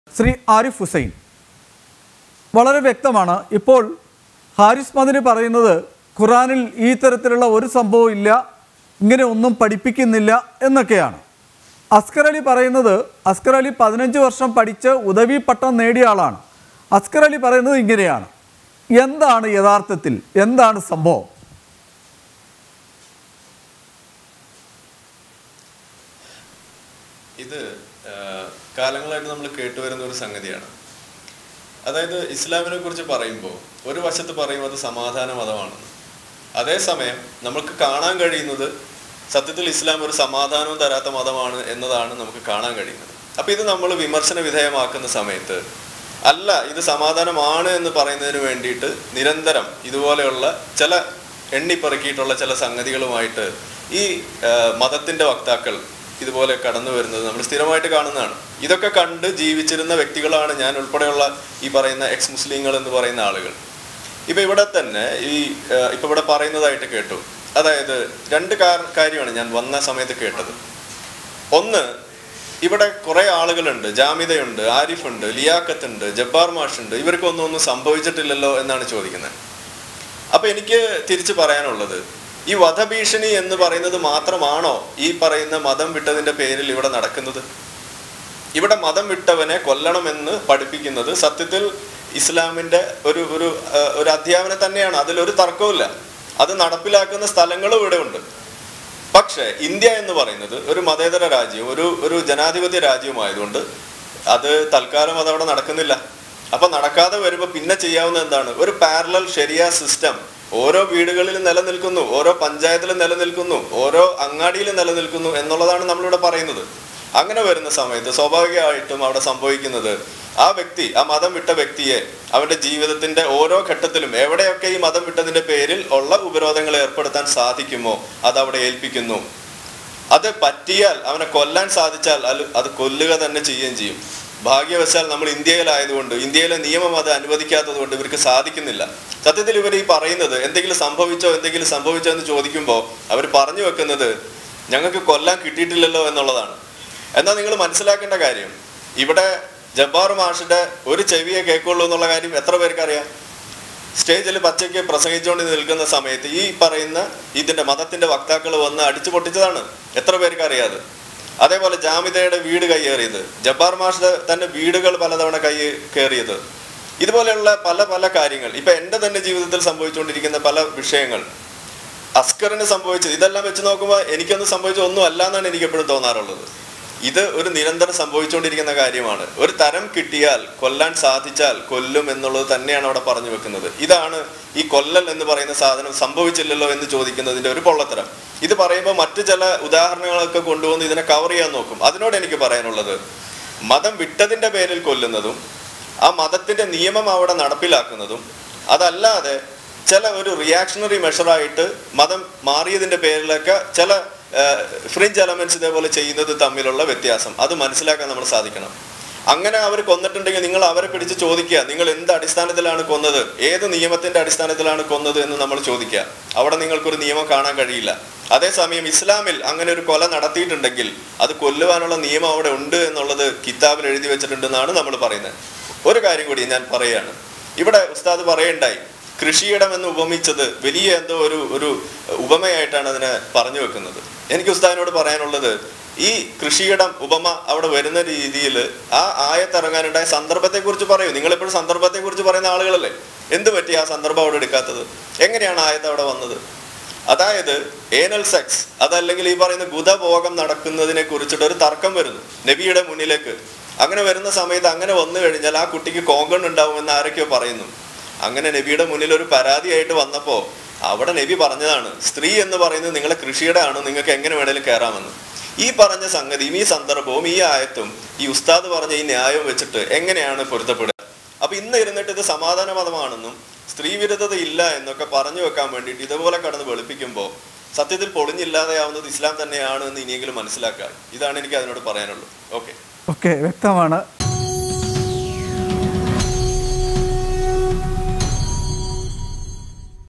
ശ്രീ ആരിഫ് ഹുസൈൻ വളരെ വ്യക്തമാണ് ഇപ്പോൾ ഹാരിസ് മദിനി പറയുന്നത് ഖുറാനിൽ ഈ തരത്തിലുള്ള ഒരു സംഭവവും ഇല്ല ഇങ്ങനെ ഒന്നും പഠിപ്പിക്കുന്നില്ല എന്നൊക്കെയാണ് അസ്കർ അലി പറയുന്നത് അസ്കർ അലി പതിനഞ്ച് വർഷം പഠിച്ച് ഉദവി പട്ടം നേടിയ ആളാണ് അസ്കർ അലി പറയുന്നത് ഇങ്ങനെയാണ് എന്താണ് യഥാർത്ഥത്തിൽ എന്താണ് സംഭവം ഇത് ആ, കാലങ്ങളായിട്ട് നമ്മൾ കേട്ടുവരുന്ന ഒരു സംഗതിയാണ് അതായത് ഇസ്ലാമിനെ കുറിച്ച് പറയുമ്പോൾ ഒരു വശത്ത് പറയും അത് സമാധാന മതമാണെന്ന് അതേസമയം നമുക്ക് കാണാൻ കഴിയുന്നത് സത്യത്തിൽ ഇസ്ലാം ഒരു സമാധാനവും തരാത്ത മതമാണ് എന്നതാണ് നമുക്ക് കാണാൻ കഴിയുന്നത് അപ്പൊ ഇത് നമ്മൾ വിമർശന വിധേയമാക്കുന്ന സമയത്ത് അല്ല ഇത് സമാധാനമാണ് എന്ന് പറയുന്നതിന് വേണ്ടിയിട്ട് നിരന്തരം ഇതുപോലെയുള്ള ചില എണ്ണിപ്പെറുക്കിയിട്ടുള്ള ചില സംഗതികളുമായിട്ട് ഈ ആ, മതത്തിന്റെ വക്താക്കൾ ഇതുപോലെ കടന്നു വരുന്നത് നമ്മൾ സ്ഥിരമായിട്ട് കാണുന്നതാണ് ഇതൊക്കെ കണ്ട് ജീവിച്ചിരുന്ന വ്യക്തികളാണ് ഞാൻ ഉൾപ്പെടെയുള്ള ഈ പറയുന്ന എക്സ് മുസ്ലിങ്ങൾ എന്ന് പറയുന്ന ആളുകൾ ഇപ്പൊ ഇവിടെ തന്നെ ഈ ഏഹ്, ഇപ്പൊ ഇവിടെ പറയുന്നതായിട്ട് കേട്ടു അതായത് രണ്ട് കാര- കാര്യമാണ് ഞാൻ വന്ന സമയത്ത് കേട്ടത് ഒന്ന് ഇവിടെ കുറെ ആളുകളുണ്ട് ജാമിദയുണ്ട് ആരിഫുണ്ട് ലിയാക്കത്തുണ്ട് ജബ്ബാർ മാഷുണ്ട് ഇവർക്കൊന്നും ഒന്നും സംഭവിച്ചിട്ടില്ലല്ലോ എന്നാണ് ചോദിക്കുന്നത് അപ്പൊ എനിക്ക് തിരിച്ചു പറയാനുള്ളത് ഈ വധഭീഷണി എന്ന് പറയുന്നത് മാത്രമാണോ ഈ പറയുന്ന മതം വിട്ടതിന്റെ പേരിൽ ഇവിടെ നടക്കുന്നത് ഇവിടെ മതം വിട്ടവനെ കൊല്ലണമെന്ന് പഠിപ്പിക്കുന്നത് സത്യത്തിൽ ഇസ്ലാമിന്റെ ഒരു ഒരു ആ, ഒരു അധ്യാപനം തന്നെയാണ് അതിലൊരു തർക്കവുമില്ല അത് നടപ്പിലാക്കുന്ന സ്ഥലങ്ങളും ഇവിടെ ഉണ്ട് പക്ഷേ ഇന്ത്യ എന്ന് പറയുന്നത് ഒരു മതേതര രാജ്യവും ഒരു ഒരു ജനാധിപത്യ രാജ്യവുമായതുകൊണ്ട് അത് തൽക്കാലം അത് അവിടെ നടക്കുന്നില്ല അപ്പൊ നടക്കാതെ വരുമ്പോൾ പിന്നെ ചെയ്യാവുന്ന എന്താണ് ഒരു പാരലൽ ശരിയ സിസ്റ്റം ഓരോ വീടുകളിലും നിലനിൽക്കുന്നു ഓരോ പഞ്ചായത്തിലും നിലനിൽക്കുന്നു ഓരോ അങ്ങാടിയിലും നിലനിൽക്കുന്നു എന്നുള്ളതാണ് നമ്മളിവിടെ പറയുന്നത് അങ്ങനെ വരുന്ന സമയത്ത് സ്വാഭാവികമായിട്ടും അവിടെ സംഭവിക്കുന്നത് ആ വ്യക്തി ആ മതം വിട്ട വ്യക്തിയെ അവന്റെ ജീവിതത്തിന്റെ ഓരോ ഘട്ടത്തിലും എവിടെയൊക്കെ ഈ മതം വിട്ടതിന്റെ പേരിൽ ഉള്ള ഉപരോധങ്ങൾ ഏർപ്പെടുത്താൻ സാധിക്കുമോ അത് അവിടെ ഏൽപ്പിക്കുന്നു അത് പറ്റിയാൽ അവനെ കൊല്ലാൻ സാധിച്ചാൽ അത് അത് കൊല്ലുക തന്നെ ചെയ്യുകയും ചെയ്യും ഭാഗ്യവശാൽ നമ്മൾ ഇന്ത്യയിലായതുകൊണ്ട് ഇന്ത്യയിലെ നിയമം അത് അനുവദിക്കാത്തത് കൊണ്ട് ഇവർക്ക് സാധിക്കുന്നില്ല സത്യത്തിൽ ഇവർ ഈ പറയുന്നത് എന്തെങ്കിലും സംഭവിച്ചോ എന്തെങ്കിലും സംഭവിച്ചോ എന്ന് ചോദിക്കുമ്പോൾ അവർ പറഞ്ഞു വെക്കുന്നത് ഞങ്ങൾക്ക് കൊല്ലാൻ കിട്ടിയിട്ടില്ലല്ലോ എന്നുള്ളതാണ് എന്നാൽ നിങ്ങൾ മനസ്സിലാക്കേണ്ട കാര്യം ഇവിടെ ജബ്ബാർ മാഷിന്റെ ഒരു ചെവിയെ കേൾക്കുള്ളൂ എന്നുള്ള കാര്യം എത്ര പേർക്ക് അറിയാം സ്റ്റേജിൽ പച്ചയ്ക്ക് പ്രസംഗിച്ചുകൊണ്ട് നിൽക്കുന്ന സമയത്ത് ഈ പറയുന്ന ഇതിന്റെ മതത്തിന്റെ വക്താക്കൾ വന്ന് അടിച്ചു പൊട്ടിച്ചതാണ് എത്ര പേർക്ക് അറിയാതെ അതേപോലെ ജാമിദയുടെ വീട് കയ്യേറിയത് ജബ്ബാർ മാഷിന്റെ തന്നെ വീടുകൾ പലതവണ കൈ കയറിയത് ഇതുപോലെയുള്ള പല പല കാര്യങ്ങൾ ഇപ്പൊ എന്റെ തന്നെ ജീവിതത്തിൽ സംഭവിച്ചുകൊണ്ടിരിക്കുന്ന പല വിഷയങ്ങൾ അസ്കറിന് സംഭവിച്ചത് ഇതെല്ലാം വെച്ച് നോക്കുമ്പോൾ എനിക്കൊന്നും സംഭവിച്ച ഒന്നും അല്ല എന്നാണ് എനിക്ക് എപ്പോഴും തോന്നാറുള്ളത് ഇത് ഒരു നിരന്തരം സംഭവിച്ചുകൊണ്ടിരിക്കുന്ന കാര്യമാണ് ഒരു തരം കിട്ടിയാൽ കൊല്ലാൻ സാധിച്ചാൽ കൊല്ലും എന്നുള്ളത് തന്നെയാണ് അവിടെ പറഞ്ഞു വെക്കുന്നത് ഇതാണ് ഈ കൊല്ലൽ എന്ന് പറയുന്ന സാധനം സംഭവിച്ചില്ലല്ലോ എന്ന് ചോദിക്കുന്നതിന്റെ ഒരു പൊള്ളത്തരം ഇത് പറയുമ്പോൾ മറ്റു ചില ഉദാഹരണങ്ങളൊക്കെ കൊണ്ടുവന്ന് ഇതിനെ കവർ ചെയ്യാൻ നോക്കും അതിനോട് എനിക്ക് പറയാനുള്ളത് മതം വിട്ടതിന്റെ പേരിൽ കൊല്ലുന്നതും ആ മതത്തിന്റെ നിയമം അവിടെ നടപ്പിലാക്കുന്നതും അതല്ലാതെ ചില ഒരു റിയാക്ഷണറി മെഷറായിട്ട് മതം മാറിയതിന്റെ പേരിലൊക്കെ ചില ഫ്രിഞ്ച് എലമെന്റ്സ് ഇതേപോലെ ചെയ്യുന്നത് തമ്മിലുള്ള വ്യത്യാസം അത് മനസ്സിലാക്കാൻ നമ്മൾ സാധിക്കണം അങ്ങനെ അവർ കൊന്നിട്ടുണ്ടെങ്കിൽ നിങ്ങൾ അവരെ പിടിച്ച് ചോദിക്കുക നിങ്ങൾ എന്ത് അടിസ്ഥാനത്തിലാണ് കൊന്നത് ഏത് നിയമത്തിന്റെ അടിസ്ഥാനത്തിലാണ് കൊന്നത് എന്ന് നമ്മൾ ചോദിക്കുക അവിടെ നിങ്ങൾക്കൊരു നിയമം കാണാൻ കഴിയില്ല അതേസമയം ഇസ്ലാമിൽ അങ്ങനെ ഒരു കൊല നടത്തിയിട്ടുണ്ടെങ്കിൽ അത് കൊല്ലുവാനുള്ള നിയമം അവിടെ ഉണ്ട് എന്നുള്ളത് കിതാബിൽ എഴുതി വെച്ചിട്ടുണ്ടെന്നാണ് നമ്മൾ പറയുന്നത് ഒരു കാര്യം കൂടി ഞാൻ പറയുകയാണ് ഇവിടെ ഉസ്താദ് പറയണ്ടായി കൃഷിയിടം എന്ന് ഉപമിച്ചത് വലിയ എന്തോ ഒരു ഒരു ഉപമയായിട്ടാണ് അതിനെ പറഞ്ഞു വെക്കുന്നത് എനിക്ക് ഉസ്താദിനോട് പറയാനുള്ളത് ഈ കൃഷിയിടം ഉപമ അവിടെ വരുന്ന രീതിയിൽ ആ ആയത്തിറങ്ങാനുണ്ടായ സന്ദർഭത്തെക്കുറിച്ച് പറയൂ നിങ്ങളെപ്പോഴും സന്ദർഭത്തെക്കുറിച്ച് പറയുന്ന ആളുകളല്ലേ എന്ത് പറ്റി ആ സന്ദർഭം അവിടെ എടുക്കാത്തത് എങ്ങനെയാണ് ആയത്ത് അവിടെ വന്നത് അതായത് ഏനൽ സെക്സ് അതല്ലെങ്കിൽ ഈ പറയുന്ന ഗുദഭോഗം നടക്കുന്നതിനെ കുറിച്ചിട്ട് ഒരു തർക്കം വരുന്നു നബിയുടെ മുന്നിലേക്ക് അങ്ങനെ വരുന്ന സമയത്ത് അങ്ങനെ വന്നു കഴിഞ്ഞാൽ ആ കുട്ടിക്ക് കോങ്കൺ ഉണ്ടാവുമെന്ന് ആരൊക്കെയോ പറയുന്നു അങ്ങനെ നബിയുടെ മുന്നിൽ ഒരു പരാതിയായിട്ട് വന്നപ്പോ അവിടെ നബി പറഞ്ഞതാണ് സ്ത്രീ എന്ന് പറയുന്നത് നിങ്ങളെ കൃഷിയുടെ ആണ് നിങ്ങൾക്ക് എങ്ങനെ വേണേലും കയറാമെന്ന് ഈ പറഞ്ഞ സംഗതിയും ഈ സന്ദർഭവും ഈ ആയത്തും ഈ ഉസ്താദ് പറഞ്ഞ ഈ ന്യായവും വെച്ചിട്ട് എങ്ങനെയാണ് പൊരുത്തപ്പെടുക അപ്പൊ ഇന്ന് ഇരുന്നിട്ട് ഇത് സമാധാന മതമാണെന്നും സ്ത്രീ വിരുദ്ധത ഇല്ല എന്നൊക്കെ പറഞ്ഞു വെക്കാൻ വേണ്ടിയിട്ട് ഇതുപോലെ കടന്ന് വെളുപ്പിക്കുമ്പോൾ സത്യത്തിൽ പൊളിഞ്ഞില്ലാതെയാവുന്നത് ഇസ്ലാം തന്നെയാണ് എന്ന് ഇനിയെങ്കിലും മനസ്സിലാക്കുക ഇതാണ് എനിക്ക് അതിനോട് പറയാനുള്ളൂ ഓക്കെ ഓക്കെ വ്യക്തമാണ്